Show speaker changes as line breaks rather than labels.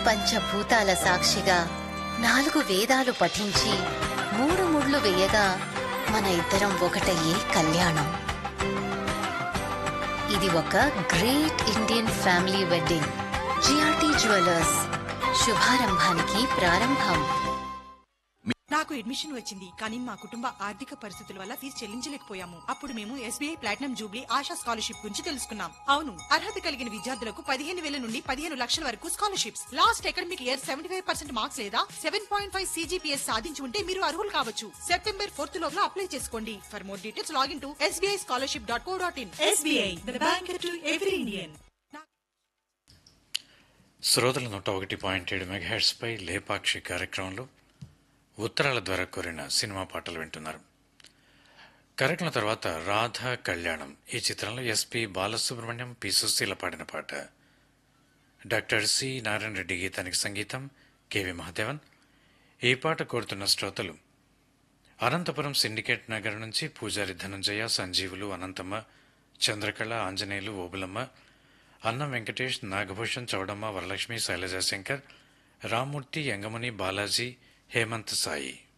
పంచభూతాల సాక్షిగా నాలుగు వేదాలు పఠించి మూడు ముళ్ళు వేయగా మన ఇద్దరం ఒకటయ్యే కళ్యాణం ఇది ఒక great Indian family wedding GRT jewellers శుభారంభానికి ప్రారంభం
నాకు అడ్మిషన్ వచ్చింది కానీ మా కుటుంబ ఆర్థిక పరిస్థితుల వల్ల ఫీజు చెల్లించలేకపోయాము అప్పుడు మేము SBI platinum jubilee Asha scholarship గురించి తెలుసుకున్నాం అవును అర్హత కలిగిన విద్యార్థులకు పదిహేను వేల నుండి పదిహేను లక్షల వరకు scholarships last academic year seventy five percent marks లేదా సెవెన్ పాయింట్ ఫైవ్ సీజీపీఎస్ సాధించి ఉంటే మీరు అర్హులు కావచ్చు సెప్టెంబర్ ఫోర్త్ లోపల అప్లై చేసుకోండి for more details login to SBI scholarship dot co dot in SBI bank to every Indian
శ్రోతల నూట ఒకటి పాయింట్ ఏడు మెగాహెడ్స్పై లేపాక్షి కార్యక్రమంలో ఉత్తరాల ద్వారా కోరిన సినిమా పాటలు వింటున్నారు కార్యక్రమం తర్వాత రాధా కళ్యాణం ఈ చిత్రంలో ఎస్పి బాలసుబ్రహ్మణ్యం పి సుశీల పాడిన పాట డాక్టర్ సి నారాయణ రెడ్డి గీతానికి సంగీతం కెవి మహాదేవన్ ఈ పాట కోరుతున్న శ్రోతలు అనంతపురం సిండికేట్ నగర్ నుంచి పూజారి ధనంజయ సంజీవులు అనంతమ్మ చంద్రకళ ఆంజనేయులు ఓబులమ్మ అన్నం వెంకటేష్ నాగభూషణ్ చౌడమ్మ వరలక్ష్మి శైలజా శంకర్ రామ్మూర్తి యంగముని బాలాజీ హేమంత్ సాయి